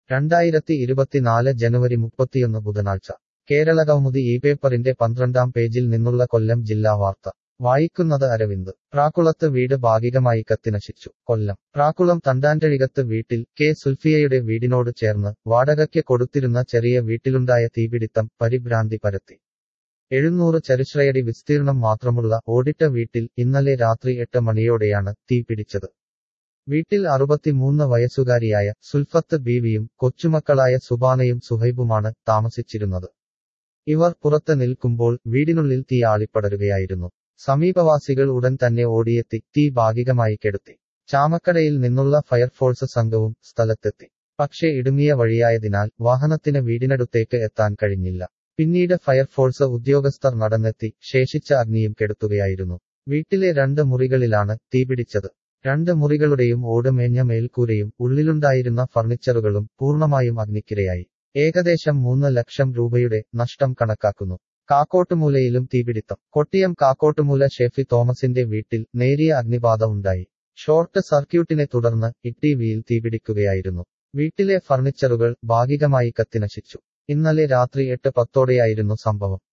രണ്ടായിരത്തി ഇരുപത്തിനാല് ജനുവരി മുപ്പത്തിയൊന്ന് ബുധനാഴ്ച കേരളകൗമുദി ഈ പേപ്പറിന്റെ പന്ത്രണ്ടാം പേജിൽ നിന്നുള്ള കൊല്ലം ജില്ലാ വാർത്ത വായിക്കുന്നത് അരവിന്ദ് പ്രാക്കുളത്ത് വീട് ഭാഗികമായി കത്തിനശിച്ചു കൊല്ലം പ്രാക്കുളം തണ്ടാൻറ്റഴികത്ത് വീട്ടിൽ കെ സുൽഫിയയുടെ വീടിനോട് ചേർന്ന് വാടകയ്ക്ക് കൊടുത്തിരുന്ന ചെറിയ വീട്ടിലുണ്ടായ തീപിടിത്തം പരിഭ്രാന്തി പരത്തി എഴുന്നൂറ് ചരിശ്രയടി വിസ്തീർണം മാത്രമുള്ള ഓടിട്ട വീട്ടിൽ ഇന്നലെ രാത്രി എട്ട് മണിയോടെയാണ് തീ പിടിച്ചത് വീട്ടിൽ അറുപത്തിമൂന്ന് വയസ്സുകാരിയായ സുൽഫത്ത് ബീവിയും കൊച്ചുമക്കളായ സുബാനയും സുഹൈബുമാണ് താമസിച്ചിരുന്നത് ഇവർ പുറത്ത് നിൽക്കുമ്പോൾ വീടിനുള്ളിൽ തീ ആളിപ്പടരുകയായിരുന്നു സമീപവാസികൾ ഉടൻ തന്നെ ഓടിയെത്തി തീ ഭാഗികമായി കെടുത്തി ചാമക്കടയിൽ നിന്നുള്ള ഫയർഫോഴ്സ് സംഘവും സ്ഥലത്തെത്തി പക്ഷേ ഇടുങ്ങിയ വഴിയായതിനാൽ വാഹനത്തിന് വീടിനടുത്തേക്ക് എത്താൻ കഴിഞ്ഞില്ല പിന്നീട് ഫയർഫോഴ്സ് ഉദ്യോഗസ്ഥർ നടന്നെത്തി ശേഷിച്ച അഗ്നിയും കെടുത്തുകയായിരുന്നു വീട്ടിലെ രണ്ട് മുറികളിലാണ് തീപിടിച്ചത് രണ്ട് മുറികളുടെയും ഓടുമേഞ്ഞ മേൽക്കൂരയും ഉള്ളിലുണ്ടായിരുന്ന ഫർണിച്ചറുകളും പൂർണ്ണമായും അഗ്നിക്കിരയായി ഏകദേശം മൂന്ന് ലക്ഷം രൂപയുടെ നഷ്ടം കണക്കാക്കുന്നു കാക്കോട്ടുമൂലയിലും തീപിടിത്തം കൊട്ടിയം കാക്കോട്ടുമൂല ഷെഫി തോമസിന്റെ വീട്ടിൽ നേരിയ അഗ്നിബാധ ഉണ്ടായി ഷോർട്ട് സർക്യൂട്ടിനെ തുടർന്ന് ഇട്ടിവിയിൽ തീപിടിക്കുകയായിരുന്നു വീട്ടിലെ ഫർണിച്ചറുകൾ ഭാഗികമായി കത്തിനശിച്ചു ഇന്നലെ രാത്രി എട്ട് പത്തോടെയായിരുന്നു സംഭവം